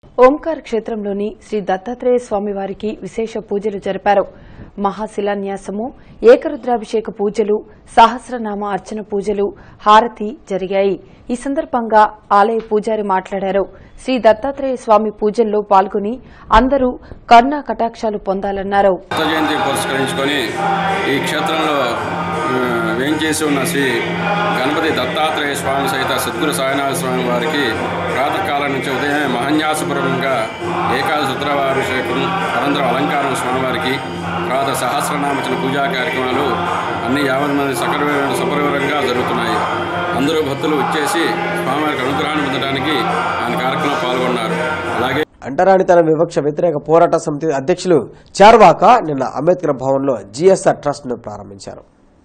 ఓంకార్ క్షేత్రంలోని శ్రీ దత్తాత్రేయ స్వామి వారికి విశేష పూజలు జరిపారు మహాశిలాన్యాసము ఏకరుద్రాభిషేక పూజలు సహస్రనామ అర్చన పూజలు హారతి జరిగాయి ఈ సందర్భంగా ఆలయ పూజారి మాట్లాడారు శ్రీ దత్తాత్రేయ స్వామి పూజల్లో పాల్గొని అందరూ కరుణా కటాక్షాలు పొందాలన్నారు దత్త జయంతి పురస్కరించుకొని ఈ క్షేత్రంలో ఆ, వేంచేసి ఉన్న శ్రీ గణపతి దత్తాత్రేయ స్వామి సహిత సద్గురు సాయినాథ స్వామి వారికి ప్రాతకాలం నుంచి ఉదయమే మహన్యాసపూర్వకంగా ఏకాదశి ఉత్తరాభిషేకం అనంతరం అలంకారం స్వామివారికి తర్వాత సహస్రనామచన పూజా కార్యక్రమాలు అన్ని యాభై మంది సకర సపరివరంగా జరుగుతున్నాయి అందరూ భక్తులు వచ్చేసి స్వామివారికి అనుగ్రహాన్ని పొందడానికి ఆయన కార్యక్రమంలో పాల్గొన్నారు అలాగే అంటరానితన వివక్ష వ్యతిరేక పోరాట సమితి అధ్యక్షులు చార్వాక నిన్న అంబేద్కర్ భవన్లో జీఎస్ఆర్ ట్రస్ట్ ను ప్రారంభించారు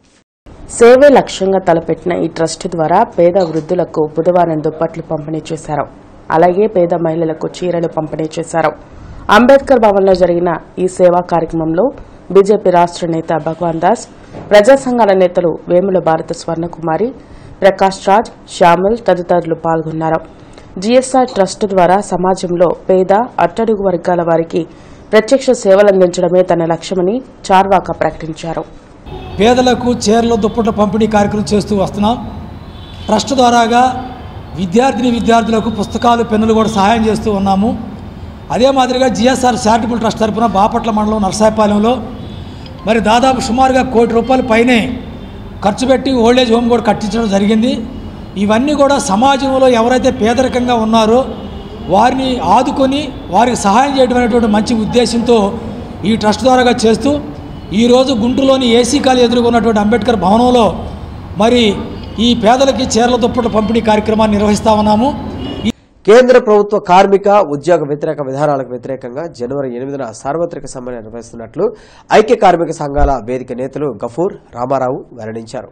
సేవే లక్ష్యంగా తలపెట్టిన ఈ ట్రస్ట్ ద్వారా పేద వృద్ధులకు బుధవారం దుప్పట్లు పంపిణీ చేశారు అలాగే పేద మహిళలకు చీరలు పంపిణీ చేశారు అంబేద్కర్ భవన్లో జరిగిన ఈ సేవా కార్యక్రమంలో బీజేపీ రాష్ట్ర నేత భగవాన్ దాస్ ప్రజా సంఘాల నేతలు వేముల భారత స్వర్ణకుమారి ప్రకాష్ రాజ్ శ్యామల్ తదితరులు పాల్గొన్నారు జీఎస్ఆర్ ట్రస్ట్ ద్వారా సమాజంలో పేద అట్టడుగు వర్గాల వారికి ప్రత్యక్ష సేవలందించడమే తన లక్ష్యమని చార్వాక ప్రకటించారు పేదలకు చీరలు దుప్పట్ల పంపిణీ కార్యక్రమం చేస్తూ వస్తున్నాం ట్రస్ట్ ద్వారాగా విద్యార్థిని విద్యార్థులకు పుస్తకాలు పెన్నులు కూడా సహాయం చేస్తూ ఉన్నాము అదే మాదిరిగా జిఎస్ఆర్ చారిటబుల్ ట్రస్ట్ తరపున బాపట్ల మండలం నరసాయపాలెంలో మరి దాదాపు సుమారుగా కోటి రూపాయల పైనే ఖర్చు పెట్టి ఓల్డేజ్ హోమ్ కూడా కట్టించడం జరిగింది ఇవన్నీ కూడా సమాజంలో ఎవరైతే పేదరికంగా ఉన్నారో వారిని ఆదుకొని వారికి సహాయం చేయడం అనేటువంటి మంచి ఉద్దేశంతో ఈ ట్రస్ట్ ద్వారాగా చేస్తూ ఈరోజు గుంటూరులోని ఏసీ కాలు ఎదుర్కొన్నటువంటి అంబేద్కర్ భవనంలో మరి ఈ పేదలకి చీరల దుప్పట్ల పంపిణీ కార్యక్రమాన్ని నిర్వహిస్తా ఉన్నాము కేంద్ర ప్రభుత్వ కార్మిక ఉద్యోగ వ్యతిరేక విధానాలకు వ్యతిరేకంగా జనవరి ఎనిమిదిన సార్వత్రిక సమ్మె నిర్వహిస్తున్నట్లు ఐక్య కార్మిక సంఘాల వేదిక నేతలు గఫూర్ రామారావు వెల్లడించారు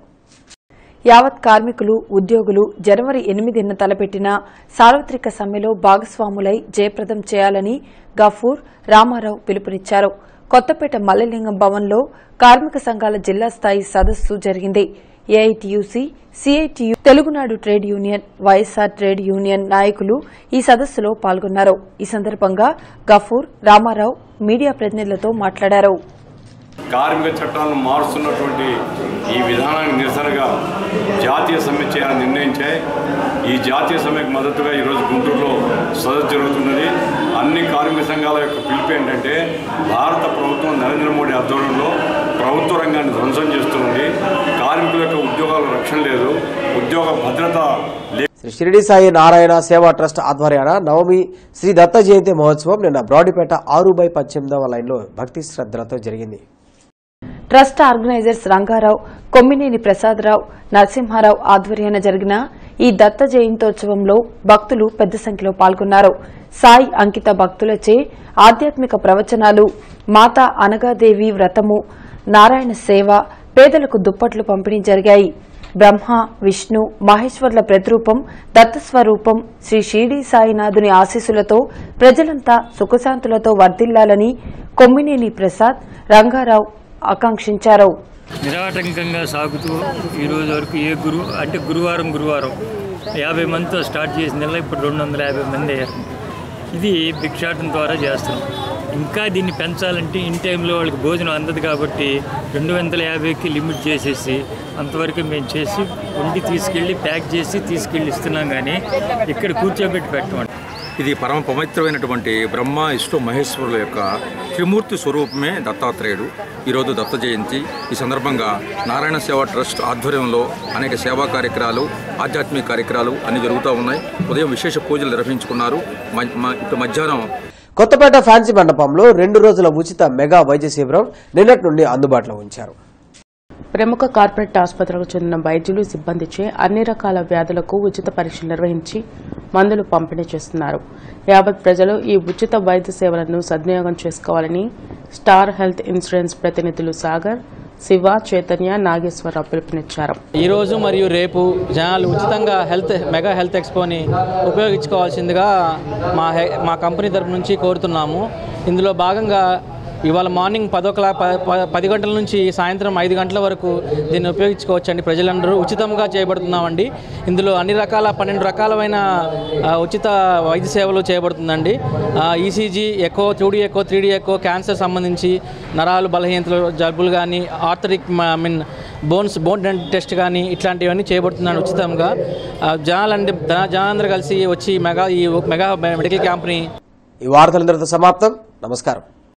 యావత్ కార్మికులు ఉద్యోగులు జనవరి ఎనిమిదిన తలపెట్టిన సార్వత్రిక సమ్మెలో భాగస్వాములై జయప్రదం చేయాలని గఫూర్ రామారావు పిలుపునిచ్చారు కొత్తపేట మల్లలింగం భవన్లో కార్మిక సంఘాల జిల్లా స్థాయి సదస్సు జరిగింది AITUC CITU Telugunadu trade union YSR trade union నాయకులు ఈ సదస్సులో పాల్గొన్నారు ఈ సందర్భంగా గఫూర్ రామారావు మీడియా ప్రతినిధులతో మాట్లాడారు కార్మిక చట్టాలను మారుస్తున్నటువంటి ఈ విధానానికి నిరసనగా జాతీయ సమ్మె చేయాలని నిర్ణయించాయి ఈ జాతీయ సమ్మెకు మద్దతుగా ఈరోజు గుంటూరులో సదస్సు జరుగుతున్నది అన్ని కార్మిక సంఘాల యొక్క పిలుపు ఏంటంటే భారత ప్రభుత్వం నరేంద్ర మోడీ ఆధ్వర్యంలో ప్రభుత్వ రంగాన్ని ధ్వంసం చేస్తుంది కార్మికుల యొక్క ఉద్యోగాల రక్షణ లేదు ఉద్యోగ భద్రత లే శ్రీ షిరిడి సాయి నారాయణ సేవా ట్రస్ట్ ఆధ్వర్యాన నవమి శ్రీ దత్త జయంతి మహోత్సవం నిన్న బ్రాడీపేట ఆరు బై పద్దెనిమిదవ లైన్లో భక్తి శ్రద్ధలతో జరిగింది ట్రస్ట్ ఆర్గనైజర్స్ రంగారావు కొమ్మినేని ప్రసాదరావు నరసింహారావు ఆధ్వర్యాన జరిగిన ఈ దత్త జయంతోత్సవంలో భక్తులు పెద్ద సంఖ్యలో పాల్గొన్నారు సాయి అంకిత భక్తులచే ఆధ్యాత్మిక ప్రవచనాలు మాతా అనగాదేవి వ్రతము నారాయణ సేవ పేదలకు దుప్పట్లు పంపిణీ జరిగాయి బ్రహ్మ విష్ణు మహేశ్వర్ల ప్రతిరూపం దత్తస్వరూపం శ్రీ షిరిడి సాయినాథుని ఆశీస్సులతో ప్రజలంతా సుఖశాంతులతో వర్ధిల్లాలని కొమ్మినేని ప్రసాద్ రంగారావు ఆకాంక్షించారు నిరాటంకంగా సాగుతూ ఈ రోజు వరకు ఏ గురు అంటే గురువారం గురువారం యాభై మందితో స్టార్ట్ చేసిన నెల ఇప్పుడు రెండు వందల యాభై మంది అయ్యారు ఇది భిక్షాటం ద్వారా చేస్తున్నాం ఇంకా దీన్ని పెంచాలంటే ఇన్ టైంలో వాళ్ళకి భోజనం అందదు కాబట్టి రెండు వందల యాభైకి లిమిట్ చేసేసి అంతవరకు మేము చేసి వండి తీసుకెళ్ళి ప్యాక్ చేసి తీసుకెళ్ళి ఇస్తున్నాం కానీ ఇక్కడ కూర్చోబెట్టి పెట్టమండి ఇది పరమ పవిత్రమైనటువంటి బ్రహ్మ విష్ణు మహేశ్వరుల యొక్క త్రిమూర్తి స్వరూపమే దత్తాత్రేయుడు ఈరోజు దత్త జయంతి ఈ సందర్భంగా నారాయణ సేవా ట్రస్ట్ ఆధ్వర్యంలో అనేక సేవా కార్యక్రమాలు ఆధ్యాత్మిక కార్యక్రమాలు అన్ని జరుగుతూ ఉన్నాయి ఉదయం విశేష పూజలు నిర్వహించుకున్నారు మ- మ- ఇప్పుడు మధ్యాహ్నం కొత్తపేట ఫ్యాన్సీ మండపంలో రెండు రోజుల ఉచిత మెగా వైద్య శిబిరం నిన్నటి నుండి అందుబాటులో ఉంచారు ప్రముఖ కార్పొరేట్ ఆసుపత్రులకు చెందిన వైద్యులు సిబ్బందిచే అన్ని రకాల వ్యాధులకు ఉచిత పరీక్షలు నిర్వహించి మందులు పంపిణీ చేస్తున్నారు యావత్ ప్రజలు ఈ ఉచిత వైద్య సేవలను సద్వినియోగం చేసుకోవాలని స్టార్ హెల్త్ ఇన్సూరెన్స్ ప్రతినిధులు సాగర్ శివ చైతన్య నాగేశ్వరరావు పిలుపునిచ్చారు ఈ రోజు మరియు రేపు జనాలు ఉచితంగా హెల్త్ మెగా హెల్త్ ఎక్స్పోని ఉపయోగించుకోవాల్సిందిగా మా హె- మా కంపెనీ తరపు నుంచి కోరుతున్నాము ఇందులో భాగంగా ఇవాళ మార్నింగ్ పదో క్లా ప- ప- పది గంటల నుంచి సాయంత్రం ఐదు గంటల వరకు దీన్ని ఉపయోగించుకోవచ్చండి ప్రజలందరూ ఉచితంగా చేయబడుతున్నామండి ఇందులో అన్ని రకాల పన్నెండు రకాలమైన ఆ, ఉచిత వైద్య సేవలు చేయబడుతుందండి ECG echo two D echo three D echo cancer సంబంధించి నరాలు బలహీనతలు జబ్బులు కానీ arthritic I mean bones bone test కానీ ఇట్లాంటివన్నీ చేయబడుతున్నాను ఉచితంగా ఆ, జనాలంటే జనాలందరూ కలిసి వచ్చి మెగా ఈ మెగా మెడికల్ క్యాంప్ని ఈ వార్తలు ఇంతటితో సమాప్తం నమస్కారం